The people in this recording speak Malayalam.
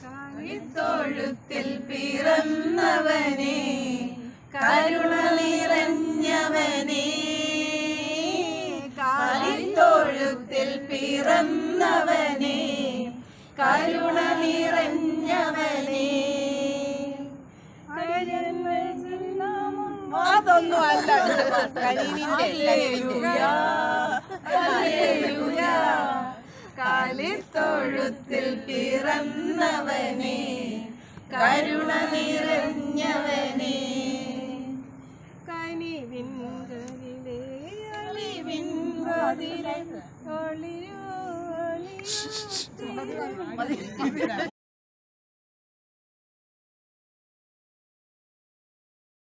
തൊഴുത്തിൽ പിറന്നവനെ കരുണ നിറഞ്ഞവനെ കാലിത്തൊഴുത്തിൽ പിറന്നവനെ കരുണ നിറഞ്ഞവനെ അതൊന്നും അല്ല കരീമിന്റെ കാലിത്തൊഴുത്തിൽ പിറന്നവനെ കരുണ നിറഞ്ഞവനെ കനിവിൻകരിലെ അലിവിൻ വാതിലെ ഒളിരൂ ഒളിരൂ